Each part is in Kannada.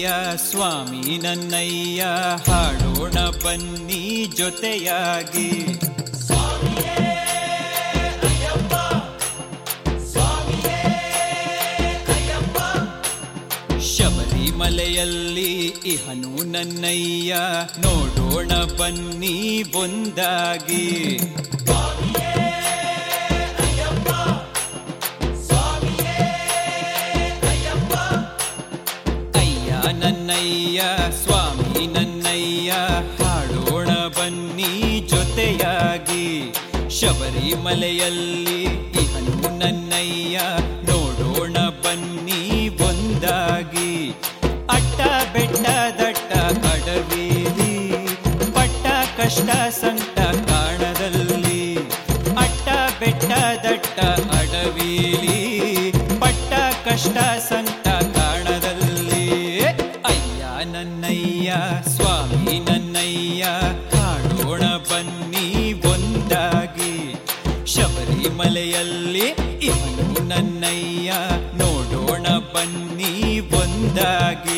ನನ್ನಯ್ಯ ಸ್ವಾಮಿ ನನ್ನಯ್ಯ ಹಾಡೋಣ ಬನ್ನಿ ಜೊತೆಯಾಗಿ ಶಬರಿಮಲೆಯಲ್ಲಿ ಇಹನು ನನ್ನಯ್ಯ ನೋಡೋಣ ಬನ್ನಿ ಒಂದಾಗಿ ಅಯ್ಯ ನನ್ನಯ್ಯ ಸ್ವಾಮಿ ನನ್ನಯ್ಯ ಹಾಡೋಣ ಬನ್ನಿ ಜೊತೆಯಾಗಿ ಶಬರಿಮಲೆಯಲ್ಲಿ ಇಹನು ನನ್ನಯ್ಯ ನೋಡೋಣ ಬನ್ನಿ ಒಂದಾಗಿ ಅಟ್ಟ ಬೆಟ್ಟ ದಟ್ಟ ಅಡವಿಲಿ ಪಟ್ಟ ಕಷ್ಟ ಸಂಕಟ ಕಾಣದಲ್ಲಿ ಅಟ್ಟ ಬೆಟ್ಟ ದಟ್ಟ ಅಡವಿಲಿ ಪಟ್ಟ ಕಷ್ಟ ಸಂಕಟ ಕಾಣದಲ್ಲಿ ಅಯ್ಯ ನನ್ನಯ್ಯ ಸ್ವಾಮಿ ನನ್ನಯ್ಯ ಹಾಡೋಣ ಬನ್ನಿ ಒಂದಾಗಿ ಶಬರಿಮಲೆಯಲ್ಲಿ ಇವನು ನನ್ನಯ್ಯ ನೋಡೋಣ ಬನ್ನಿ ಒಂದಾಗಿ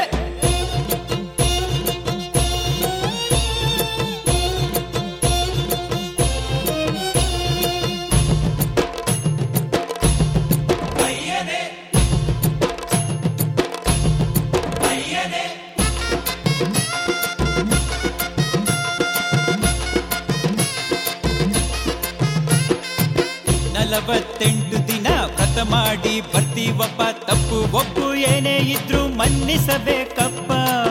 ನಲವತ್ತೆಂಟು ದಿನ ವ್ರತ ಮಾಡಿ ಬರ್ತೀವಪ್ಪ ತಪ್ಪು ಒಪ್ಪು ಏನೇ ಇದ್ರು ಮನ್ನಿಸಬೇಕಪ್ಪ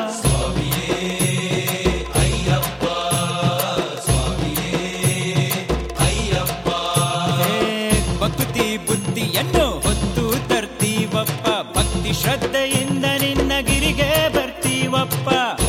ಹೇ, ಭಕ್ತಿ ಬುದ್ಧಿಯನ್ನು ಹೊತ್ತು ತರ್ತೀವಪ್ಪ ಭಕ್ತಿ ಶ್ರದ್ಧೆಯಿಂದ ನಿನ್ನ ಗಿರಿಗೆ ಬರ್ತೀವಪ್ಪ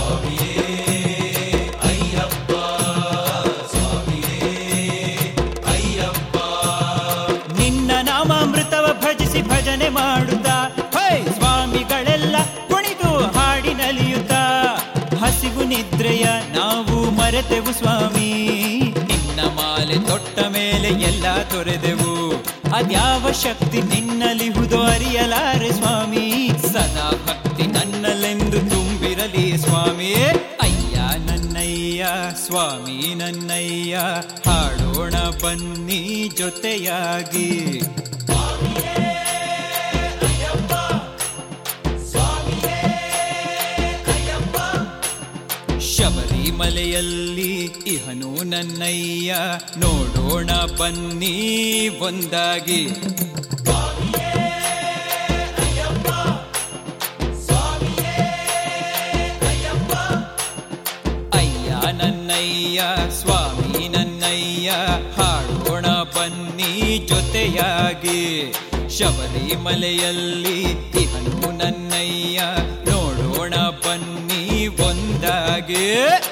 ನಿನ್ನ ನಾಮಾಮೃತವ ಭಜಿಸಿ ಭಜನೆ ಮಾಡುತ್ತಾ ಹೈ ಸ್ವಾಮಿಗಳೆಲ್ಲ ಕುಣಿದು ಹಾಡಿ ನಲಿಯುತ್ತಾ ಹಸಿವು ನಿದ್ರೆಯ ನಾವು ಮರೆತೆವು ಸ್ವಾಮಿ ನಿನ್ನ ಮಾಲೆ ತೊಟ್ಟ ಮೇಲೆ ಎಲ್ಲ ತೊರೆದೆವು ಅದ್ಯಾವ ಶಕ್ತಿ ನಿನ್ನಲಿಹುದು ಅರಿಯಲಾರೆ ಸ್ವಾಮಿ ಸದಾ ಭಕ್ತಿ ನನ್ನಲ್ಲೆಂದು ತುಂಬಿರಲಿ ಸ್ವಾಮಿ ಅಯ್ಯ ನನ್ನಯ್ಯ ಸ್ವಾಮಿ ನನ್ನಯ್ಯ ಹಾಡೋಣ ಬನ್ನಿ ಜೊತೆಯಾಗಿ ಶಬರಿಮಲೆಯಲ್ಲಿ ಇಹನು ನನ್ನಯ್ಯ ನೋಡೋಣ ಬನ್ನಿ ಒಂದಾಗಿ ಅಯ್ಯ ನನ್ನಯ್ಯ ಸ್ವಾಮಿ ನನ್ನಯ್ಯ ಹಾಡೋಣ ಬನ್ನಿ ಜೊತೆಯಾಗಿ ಶಬರಿಮಲೆಯಲ್ಲಿ ಇವನು ನನ್ನಯ್ಯ ನೋಡೋಣ ಬನ್ನಿ ಒಂದಾಗಿ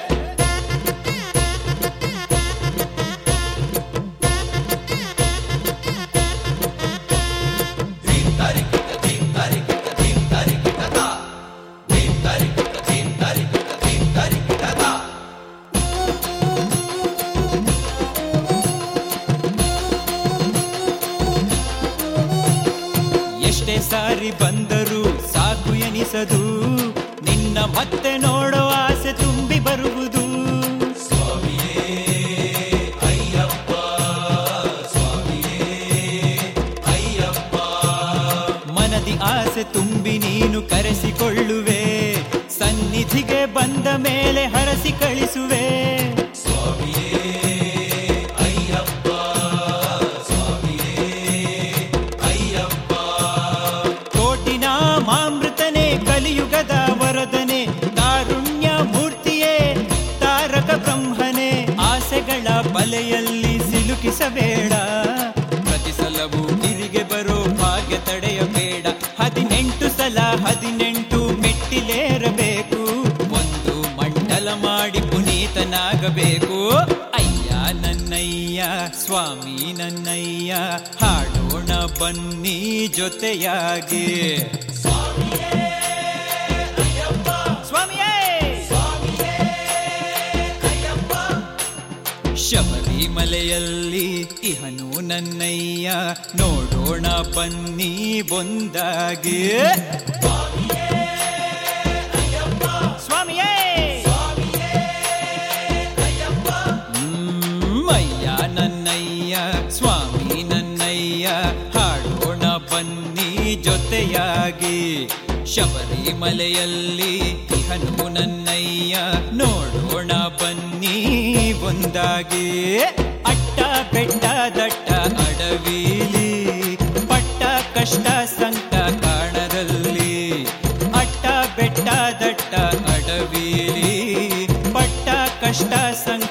ಎಷ್ಟೇ ಸಾರಿ ಬಂದರೂ ಸಾಕು ಎನಿಸದು ನಿನ್ನ ಮತ್ತೆ ನೋಡೋ ಆಸೆ ತುಂಬಿ ಬರುವುದು ಮನದಿ ಆಸೆ ತುಂಬಿ ನೀನು ಕರೆಸಿಕೊಳ್ಳುವೆ ಸನ್ನಿಧಿಗೆ ಬಂದ ಮೇಲೆ ಹರಸಿ ಕಳಿಸುವೆ ಕೋಟಿನ ಮಾಮೃತನೆ ಕಲಿಯುಗದ ವರದನೆ ಕಾರುಣ್ಯ ಮೂರ್ತಿಯೇ ತಾರಕ ಬ್ರಹ್ಮನೆ ಆಸೆಗಳ ಬಲೆಯಲ್ಲಿ ಸಿಲುಕಿಸಬೇಡ ಪ್ರತಿ ಸಲವೂ ಗಿರಿಗೆ ಬರೋ ಭಾಗ್ಯ ತಡೆಯಬೇಡ ಹದಿನೆಂಟು ಸಲ ಹದಿನೆಂಟು ಮೆಟ್ಟಿಲೇರಬೇಕು ಒಂದು ಮಂಡಲ ಮಾಡಿ ಪುನೀತನಾಗಬೇಕು ಅಯ್ಯ ನನ್ನಯ್ಯ ಸ್ವಾಮಿ ನನ್ನಯ್ಯ ಹಾಡೋಣ ಬನ್ನಿ ಜೊತೆಯಾಗಿ ಸ್ವಾಮಿಯೇ ಶಬರಿಮಲೆಯಲ್ಲಿ ಇಹನು ನನ್ನಯ್ಯ ನೋಡೋಣ ಬನ್ನಿ ಒಂದಾಗಿ ನನ್ನಯ್ಯ ಸ್ವಾಮಿ ನನ್ನಯ್ಯ ಹಾಡೋಣ ಬನ್ನಿ ಜೊತೆಯಾಗಿ ಶಬರಿಮಲೆಯಲ್ಲಿ ಇಹನು ನನ್ನಯ್ಯ ನೋಡೋಣ ಬನ್ನಿ ಒಂದಾಗಿ ಅಟ್ಟ ಬೆಟ್ಟ ದಟ್ಟ ಅಡವಿಲಿ ಪಟ್ಟ ಕಷ್ಟ ಸಂಕ ಕಾಣದಲ್ಲಿ ಅಟ್ಟ ಬೆಟ್ಟ ದಟ್ಟ ಅಡವಿಲಿ ಪಟ್ಟ ಕಷ್ಟ ಸಂಕ